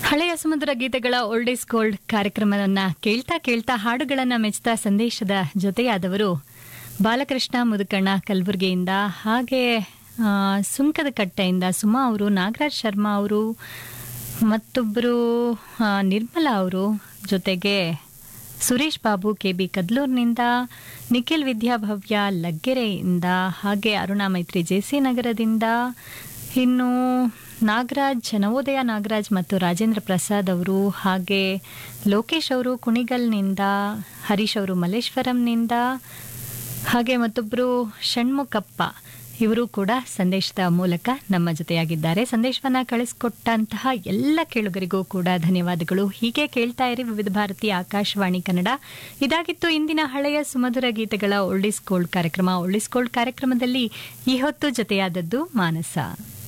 ಹಳೆಯ ಸಮುದ್ರ ಗೀತೆಗಳ ಓಲ್ಡ್ ಈಸ್ ಗೋಲ್ಡ್ ಕಾರ್ಯಕ್ರಮವನ್ನ ಕೇಳ್ತಾ ಕೇಳ್ತಾ ಹಾಡುಗಳನ್ನ ಮೆಚ್ತಾ ಸಂದೇಶದ ಜೊತೆಯಾದವರು ಬಾಲಕೃಷ್ಣ ಮುದುಕಣ್ಣ ಕಲಬುರಗಿಯಿಂದ ಹಾಗೆ ಆ, ಸುಂಕದ ಕಟ್ಟೆಯಿಂದ ಸುಮಾ ಅವರು ನಾಗರಾಜ್ ಶರ್ಮಾ ಅವರು ಮತ್ತೊಬ್ಬರು ಆ, ನಿರ್ಮಲಾ ಅವರು ಜೊತೆಗೆ ಸುರೇಶ್ ಬಾಬು ಕೆ ಬಿ ಕದ್ಲೂರ್ನಿಂದ ನಿಖಿಲ್ ವಿದ್ಯಾಭವ್ಯ ಲಗ್ಗೆರೆಯಿಂದ ಹಾಗೆ ಅರುಣಾ ಮೈತ್ರಿ ಜೆಸಿ ನಗರದಿಂದ ಇನ್ನು ನಾಗರಾಜ್ ನವೋದಯ ನಾಗರಾಜ್ ಮತ್ತು ರಾಜೇಂದ್ರ ಪ್ರಸಾದ್ ಅವರು ಹಾಗೆ ಲೋಕೇಶ್ ಅವರು ಕುಣಿಗಲ್ನಿಂದ ಹರೀಶ್ ಅವರು ಮಲ್ಲೇಶ್ವರಂನಿಂದ ಹಾಗೆ ಮತ್ತೊಬ್ಬರು ಷಣ್ಮುಖಪ್ಪ ಇವರು ಕೂಡ ಸಂದೇಶದ ಮೂಲಕ ನಮ್ಮ ಜೊತೆಯಾಗಿದ್ದಾರೆ ಸಂದೇಶವನ್ನ ಕಳಿಸ್ಕೊಟ್ಟಂತಹ ಎಲ್ಲ ಕೇಳುಗರಿಗೂ ಕೂಡ ಧನ್ಯವಾದಗಳು ಹೀಗೆ ಕೇಳ್ತಾ ಇರಿ ವಿವಿಧ ಭಾರತಿ ಆಕಾಶವಾಣಿ ಕನ್ನಡ ಇದಾಗಿತ್ತು ಇಂದಿನ ಹಳೆಯ ಸುಮಧುರ ಗೀತೆಗಳ ಓಲ್ಡಿಸ್ ಗೋಲ್ಡ್ ಕಾರ್ಯಕ್ರಮ ಓಲ್ಡಿಸ್ ಗೋಲ್ಡ್ ಕಾರ್ಯಕ್ರಮದಲ್ಲಿ ಈ ಹೊತ್ತು ಜೊತೆಯಾದದ್ದು ಮಾನಸ